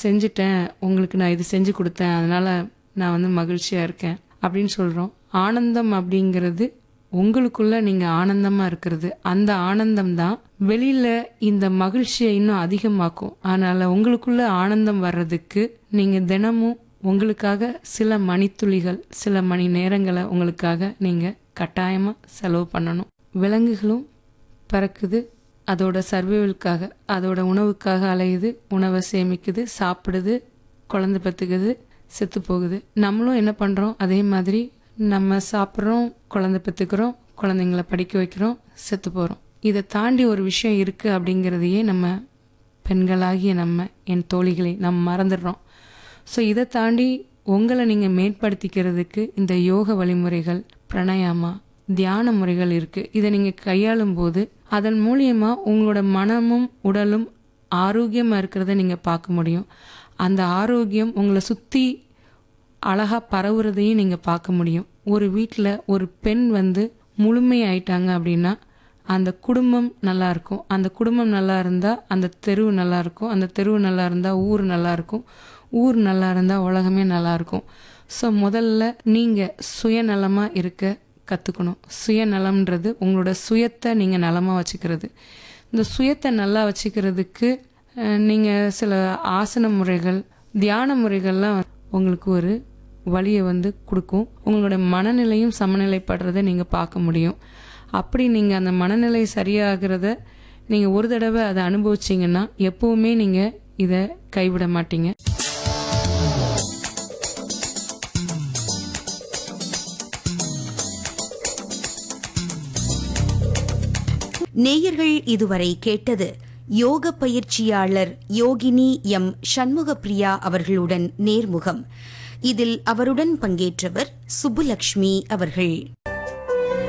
செஞ்சுட்டேன் உங்களுக்கு நான் இது செஞ்சு கொடுத்தேன் அதனால நான் வந்து மகிழ்ச்சியா இருக்கேன் அப்படின்னு சொல்றோம் ஆனந்தம் அப்படிங்கிறது உங்களுக்குள்ள நீங்க ஆனந்தமா இருக்கிறது அந்த ஆனந்தம் தான் வெளியில இந்த மகிழ்ச்சியை இன்னும் அதிகமாக்கும் அதனால உங்களுக்குள்ள ஆனந்தம் வர்றதுக்கு நீங்க தினமும் உங்களுக்காக சில மணித்துளிகள் சில மணி நேரங்களை உங்களுக்காக நீங்க கட்டாயமா செலவு பண்ணணும் விலங்குகளும் பறக்குது அதோட சர்வைவலுக்காக அதோட உணவுக்காக அலையுது உணவை சேமிக்குது சாப்பிடுது குழந்தை பெற்றுக்குது செத்து போகுது நம்மளும் என்ன பண்ணுறோம் அதே மாதிரி நம்ம சாப்பிட்றோம் குழந்தை பெற்றுக்கிறோம் குழந்தைங்கள படிக்க வைக்கிறோம் செத்து போகிறோம் இதை தாண்டி ஒரு விஷயம் இருக்குது அப்படிங்கிறதையே நம்ம பெண்களாகிய நம்ம என் தோழிகளை நம்ம மறந்துடுறோம் ஸோ இதை தாண்டி உங்களை நீங்கள் மேம்படுத்திக்கிறதுக்கு இந்த யோக வழிமுறைகள் பிரணயாமா தியான முறைகள் இருக்குது இதை நீங்கள் கையாளும் போது அதன் மூலியமா உங்களோட மனமும் உடலும் ஆரோக்கியமாக இருக்கிறத நீங்கள் பார்க்க முடியும் அந்த ஆரோக்கியம் உங்களை சுற்றி அழகா பரவுறதையும் நீங்கள் பார்க்க முடியும் ஒரு வீட்டில் ஒரு பெண் வந்து முழுமையாயிட்டாங்க அப்படின்னா அந்த குடும்பம் நல்லா இருக்கும் அந்த குடும்பம் நல்லா இருந்தால் அந்த தெருவு நல்லா இருக்கும் அந்த தெருவு நல்லா இருந்தால் ஊர் நல்லா இருக்கும் ஊர் நல்லா இருந்தால் உலகமே நல்லா இருக்கும் ஸோ முதல்ல நீங்கள் சுயநலமாக இருக்க கற்றுக்கணும் சுயநலம்ன்றது உங்களோட சுயத்தை நீங்கள் நலமாக வச்சுக்கிறது இந்த சுயத்தை நல்லா வச்சுக்கிறதுக்கு நீங்கள் சில ஆசன முறைகள் தியான முறைகள்லாம் உங்களுக்கு ஒரு வழியை வந்து கொடுக்கும் உங்களோட மனநிலையும் சமநிலைப்படுறதை நீங்கள் பார்க்க முடியும் அப்படி நீங்கள் அந்த மனநிலை சரியாகிறத நீங்கள் ஒரு தடவை அதை அனுபவிச்சிங்கன்னா எப்பவுமே நீங்கள் இதை கைவிட மாட்டீங்க நேயர்கள் இதுவரை கேட்டது யோக பயிற்சியாளர் யோகினி எம் சண்முகப்பிரியா அவர்களுடன் நேர்முகம் இதில் அவருடன் பங்கேற்றவர் சுப்புலக்ஷ்மி அவர்கள்